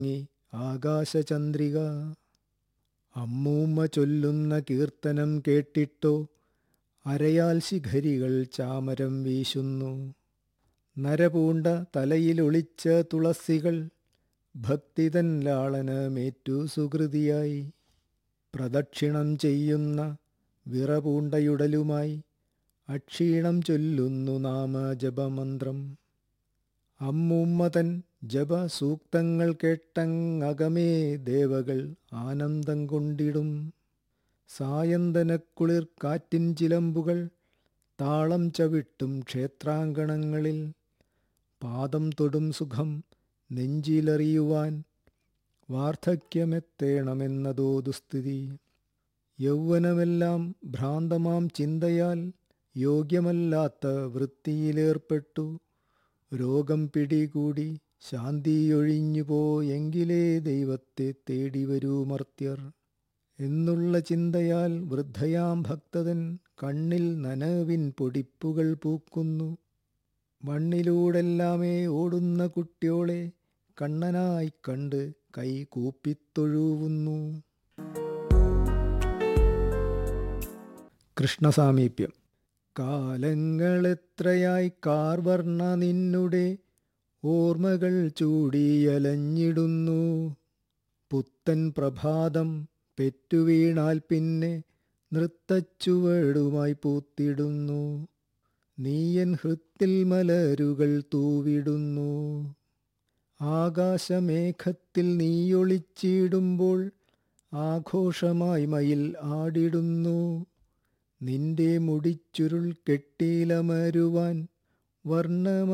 ങ്ങി ആകാശചന്ദ്രിക അമ്മൂമ്മ ചൊല്ലുന്ന കീർത്തനം കേട്ടിട്ടോ അരയാൽ ശിഖരികൾ ചാമരം വീശുന്നു നരപൂണ്ട തലയിലൊളിച്ച തുളസികൾ ഭക്തിതൻ ലാളനമേറ്റു സുഹൃതിയായി പ്രദക്ഷിണം ചെയ്യുന്ന വിറപൂണ്ടയുടലുമായി അക്ഷീണം ചൊല്ലുന്നു നാമജപമന്ത്രം അമ്മൂമ്മതൻ ജപസൂക്തങ്ങൾ കേട്ടങ്ങകമേ ദേവകൾ ആനന്ദം കൊണ്ടിടും സായന്തനക്കുളിർ കാറ്റിൻ ചിലമ്പുകൾ താളം ചവിട്ടും ക്ഷേത്രാങ്കണങ്ങളിൽ പാദം തൊടും സുഖം നെഞ്ചിലറിയുവാൻ വാർദ്ധക്യമെത്തേണമെന്നതോ ദുസ്ഥിതി യൗവനമെല്ലാം ഭ്രാന്തമാം ചിന്തയാൽ യോഗ്യമല്ലാത്ത വൃത്തിയിലേർപ്പെട്ടു രോഗം പിടികൂടി ശാന്തിയൊഴിഞ്ഞുപോയെങ്കിലേ ദൈവത്തെ തേടി വരൂ മർത്യർ എന്നുള്ള ചിന്തയാൽ വൃദ്ധയാം ഭക്തതൻ കണ്ണിൽ നനവിൻ പൊടിപ്പുകൾ പൂക്കുന്നു മണ്ണിലൂടെല്ലാമേ ഓടുന്ന കുട്ടിയോളെ കണ്ണനായി കണ്ട് കൈ കൂപ്പിത്തൊഴുവുന്നു കൃഷ്ണസാമീപ്യം കാലങ്ങളെത്രയായി കാർവർണ്ണ നിന്നുടെ ഓർമ്മകൾ ചൂടിയലഞ്ഞിടുന്നു പുത്തൻ പ്രഭാതം പെറ്റുവീണാൽ പിന്നെ നൃത്തച്ചുവടുമായി പൂത്തിടുന്നു നീയൻ ഹൃത്തിൽ മലരുകൾ തൂവിടുന്നു ആകാശമേഘത്തിൽ നീയൊളിച്ചിടുമ്പോൾ ആഘോഷമായി മയിൽ ആടിടുന്നു നിന്റെ മുടിച്ചുരുൾ കെട്ടിലമരുവാൻ വർണ്ണമ